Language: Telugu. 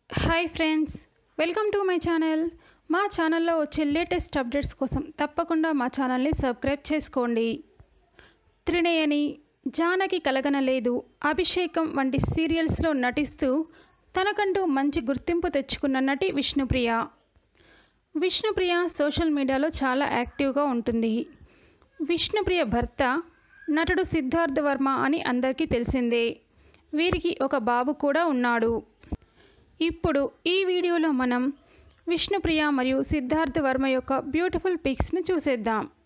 hi friends welcome to my channel మా ఛానల్లో వచ్చే లేటెస్ట్ అప్డేట్స్ కోసం తప్పకుండా మా ఛానల్ని సబ్స్క్రైబ్ చేసుకోండి త్రినయని జానకి కలగనలేదు అభిషేకం వంటి సీరియల్స్లో నటిస్తూ తనకంటూ మంచి గుర్తింపు తెచ్చుకున్న నటి విష్ణుప్రియ విష్ణుప్రియ సోషల్ మీడియాలో చాలా యాక్టివ్గా ఉంటుంది విష్ణుప్రియ భర్త నటుడు సిద్ధార్థ్ వర్మ అని అందరికీ తెలిసిందే వీరికి ఒక బాబు కూడా ఉన్నాడు ఇప్పుడు ఈ వీడియోలో మనం విష్ణుప్రియ మరియు సిద్ధార్థ్ వర్మ యొక్క బ్యూటిఫుల్ పిక్స్ని చూసేద్దాం